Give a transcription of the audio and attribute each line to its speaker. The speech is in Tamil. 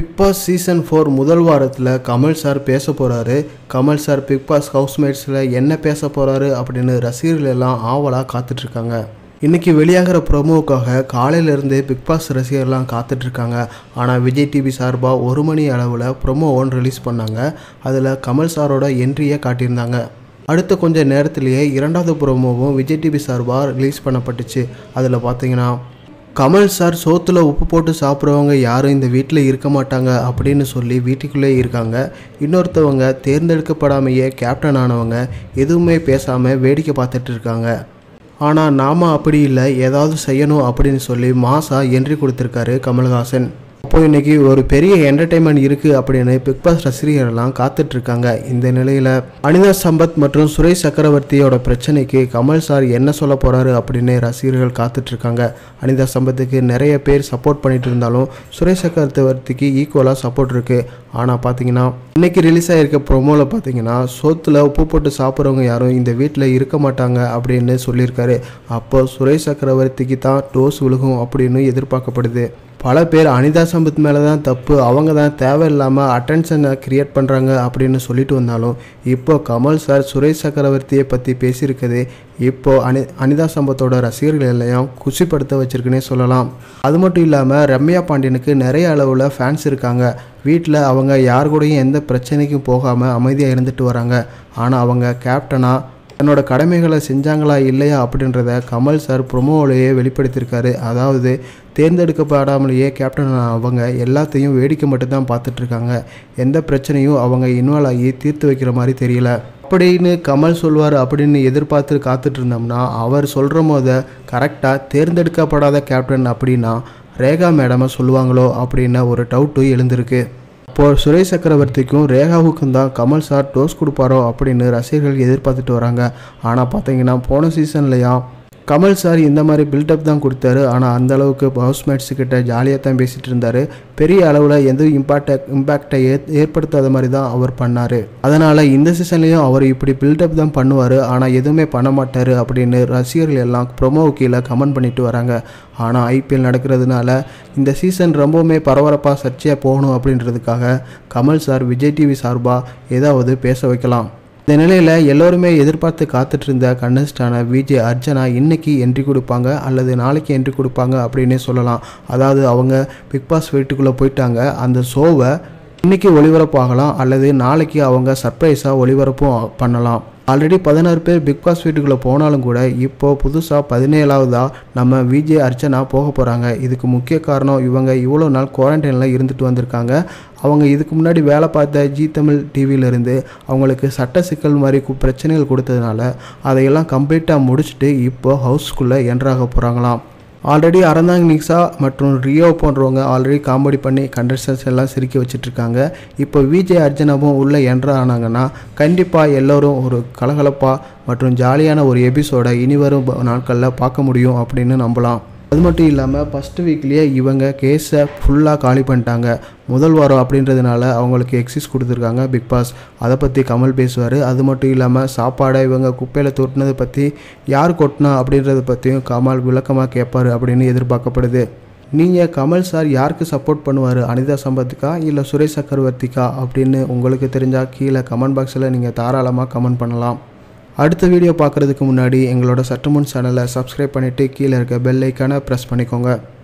Speaker 1: பிக் பாஸ் சீசன் ஃபோர் முதல் வாரத்தில் கமல் சார் பேச போகிறாரு கமல் சார் பிக் பாஸ் ஹவுஸ்மேட்ஸில் என்ன பேச போகிறாரு அப்படின்னு ரசிகர்கள் எல்லாம் ஆவலாக காத்துட்ருக்காங்க இன்றைக்கி வெளியாகிற ப்ரொமோவுக்காக காலையிலேருந்தே பிக் பாஸ் ரசிகர்லாம் காத்துட்ருக்காங்க ஆனால் விஜய் டிவி சார்பாக ஒரு மணி அளவில் ப்ரொமோ ஒன்று ரிலீஸ் பண்ணாங்க அதில் கமல் சாரோட என்ட்ரியை காட்டியிருந்தாங்க அடுத்த கொஞ்ச நேரத்திலேயே இரண்டாவது ப்ரோமோவும் விஜய் டிவி சார்பாக ரிலீஸ் பண்ணப்பட்டுச்சு அதில் பார்த்தீங்கன்னா கமல் சார் சோத்துல உப்பு போட்டு சாப்பிட்றவங்க யாரும் இந்த வீட்டில் இருக்க மாட்டாங்க அப்படின்னு சொல்லி வீட்டுக்குள்ளே இருக்காங்க இன்னொருத்தவங்க தேர்ந்தெடுக்கப்படாமையே கேப்டன் ஆனவங்க எதுவுமே பேசாமல் வேடிக்கை பார்த்துட்டு இருக்காங்க ஆனால் நாம அப்படி இல்லை ஏதாவது செய்யணும் அப்படின்னு சொல்லி மாசா என்ட்ரி கொடுத்துருக்காரு கமல்ஹாசன் அப்போ இன்னைக்கு ஒரு பெரிய என்டர்டைன்மெண்ட் இருக்குது அப்படின்னு பிக் பாஸ் ரசிகர்கள்லாம் காத்துட்ருக்காங்க இந்த நிலையில் அனிதா சம்பத் மற்றும் சுரேஷ் சக்கரவர்த்தியோட பிரச்சனைக்கு கமல் சார் என்ன சொல்ல போகிறாரு அப்படின்னு ரசிகர்கள் காத்துட்ருக்காங்க அனிதா சம்பத்துக்கு நிறைய பேர் சப்போர்ட் பண்ணிட்டு இருந்தாலும் சுரேஷ் சக்கரவர்த்திக்கு ஈக்குவலாக சப்போர்ட் இருக்குது ஆனால் பார்த்தீங்கன்னா இன்னைக்கு ரிலீஸ் ஆகிருக்க ப்ரொமோவில் பார்த்தீங்கன்னா சோத்தில் உப்பு போட்டு சாப்பிட்றவங்க யாரும் இந்த வீட்டில் இருக்க மாட்டாங்க அப்படின்னு சொல்லியிருக்காரு அப்போ சுரேஷ் சக்கரவர்த்திக்கு தான் டோஸ் விழுகும் அப்படின்னு எதிர்பார்க்கப்படுது பல பேர் அனிதா சம்பத் மேலே தான் தப்பு அவங்க தான் தேவையில்லாமல் அட்டென்ஷனை கிரியேட் பண்ணுறாங்க அப்படின்னு சொல்லிட்டு வந்தாலும் இப்போ கமல் சார் சுரேஷ் சக்கரவர்த்தியை பற்றி பேசியிருக்கிறது இப்போ அனி அனிதா சம்பத்தோட ரசிகர்கள் எல்லாம் குஷிப்படுத்த வச்சிருக்குன்னே சொல்லலாம் அது மட்டும் இல்லாமல் ரம்யா பாண்டியனுக்கு நிறைய அளவில் ஃபேன்ஸ் இருக்காங்க வீட்டில் அவங்க யார் கூடயும் எந்த பிரச்சனைக்கும் போகாமல் அமைதியாக இருந்துட்டு வராங்க ஆனால் அவங்க கேப்டனாக தன்னோட கடமைகளை செஞ்சாங்களா இல்லையா அப்படின்றத கமல் சார் ப்ரொமோவிலேயே வெளிப்படுத்தியிருக்காரு அதாவது தேர்ந்தெடுக்கப்படாமலேயே கேப்டன் அவங்க எல்லாத்தையும் வேடிக்கை மட்டும்தான் பார்த்துட்ருக்காங்க எந்த பிரச்சனையும் அவங்க இன்வால்வ் ஆகி தீர்த்து வைக்கிற மாதிரி தெரியல அப்படின்னு கமல் சொல்வார் அப்படின்னு எதிர்பார்த்து காத்துட்டு இருந்தோம்னா அவர் சொல்கிற போத கரெக்டாக தேர்ந்தெடுக்கப்படாத கேப்டன் அப்படின்னா ரேகா மேடமை சொல்லுவாங்களோ அப்படின்னு ஒரு டவுட்டு எழுந்திருக்கு இப்போது சுரேஷ் சக்கரவர்த்திக்கும் ரேகாவுக்கும் தான் கமல் சார் டோஸ் கொடுப்பாரோ அப்படின்னு ரசிகர்கள் எதிர்பார்த்துட்டு வராங்க ஆனால் பார்த்தீங்கன்னா போன சீசன்லையா கமல் சார் இந்த மாதிரி பில்டப் தான் கொடுத்தாரு ஆனால் அந்த அளவுக்கு ஹவுஸ்மேட்ஸு கிட்ட ஜாலியாக தான் பேசிகிட்டு இருந்தார் பெரிய அளவில் எந்த இம்பாக்டை இம்பேக்டை ஏ ஏற்படுத்தாத மாதிரி தான் அவர் பண்ணார் அதனால் இந்த சீசன்லேயும் அவர் இப்படி பில்டப் தான் பண்ணுவார் ஆனால் எதுவுமே பண்ண மாட்டார் அப்படின்னு ரசிகர்கள் எல்லாம் ப்ரொமோ கீழே கமெண்ட் பண்ணிட்டு வராங்க ஆனால் ஐபிஎல் நடக்கிறதுனால இந்த சீசன் ரொம்பவுமே பரபரப்பாக சர்ச்சையாக போகணும் அப்படின்றதுக்காக கமல் சார் விஜய் டிவி சார்பாக ஏதாவது பேச வைக்கலாம் இந்த நிலையில் எல்லோருமே எதிர்பார்த்து காத்துட்டு இருந்த கண்டஸ்டான விஜய் அர்ச்சனா இன்னைக்கு என்ட்ரி கொடுப்பாங்க அல்லது நாளைக்கு என்ட்ரி கொடுப்பாங்க அப்படின்னே சொல்லலாம் அதாவது அவங்க பிக் பாஸ் வீட்டுக்குள்ளே போயிட்டாங்க அந்த ஷோவை இன்னைக்கு ஒளிபரப்பாகலாம் அல்லது நாளைக்கு அவங்க சர்ப்ரைஸாக ஒளிபரப்பும் பண்ணலாம் ஆல்ரெடி பதினாறு பேர் பிக் பாஸ் வீட்டுக்குள்ளே போனாலும் கூட இப்போது புதுசாக பதினேழாவதாக நம்ம விஜய் அர்ச்சனா போக போகிறாங்க இதுக்கு முக்கிய காரணம் இவங்க இவ்வளோ நாள் குவாரண்டைனில் இருந்துட்டு வந்திருக்காங்க அவங்க இதுக்கு முன்னாடி வேலை பார்த்த ஜி தமிழ் டிவியிலேருந்து அவங்களுக்கு சட்ட சிக்கல் மாதிரி கு- பிரச்சனைகள் கொடுத்ததுனால அதையெல்லாம் கம்ப்ளீட்டாக முடிச்சுட்டு இப்போ ஹவுஸ்க்குள்ளே என்ட்ராக போகிறாங்களாம் ஆல்ரெடி அறந்தாங்க நிக்ஸா மற்றும் ரியோ போன்றவங்க ஆல்ரெடி காமெடி பண்ணி கண்டஸ்டன்ஸ் எல்லாம் சிரிக்க வச்சிட்ருக்காங்க இப்போ விஜய் அர்ஜுனாவும் உள்ளே என்ட்ரு ஆனாங்கன்னா கண்டிப்பாக எல்லோரும் ஒரு கலகலப்பாக மற்றும் ஜாலியான ஒரு எபிசோட இனி வரும் ப- நாட்களில் பார்க்க முடியும் அப்படின்னு நம்பலாம் அது மட்டும் இல்லாமல் ஃபஸ்ட்டு வீக்லேயே இவங்க கேஸை ஃபுல்லாக காலி பண்ணிட்டாங்க முதல் வாரம் அப்படின்றதுனால அவங்களுக்கு எக்ஸிஸ் கொடுத்துருக்காங்க பிக் பாஸ் அதை பற்றி கமல் பேசுவார் அது மட்டும் இல்லாமல் சாப்பாடை இவங்க குப்பையில் தொட்டினதை பற்றி யார் கொட்டினா அப்படின்றத பற்றியும் கமல் விளக்கமாக கேட்பார் அப்படின்னு எதிர்பார்க்கப்படுது நீங்கள் கமல் சார் யாருக்கு சப்போர்ட் பண்ணுவார் அனிதா சம்பத்துக்கா இல்லை சுரேஷ் சக்கரவர்த்திக்கா அப்படின்னு உங்களுக்கு தெரிஞ்சால் கீழே கமெண்ட் பாக்ஸில் நீங்கள் தாராளமாக கமெண்ட் பண்ணலாம் அடுத்த வீடியோ பார்க்குறதுக்கு முன்னாடி எங்களோட சற்றுமுன் சேனலை சப்ஸ்கிரைப் பண்ணிவிட்டு கீழே இருக்க பெல் ஐக்கானை ப்ரெஸ் பண்ணிக்கோங்க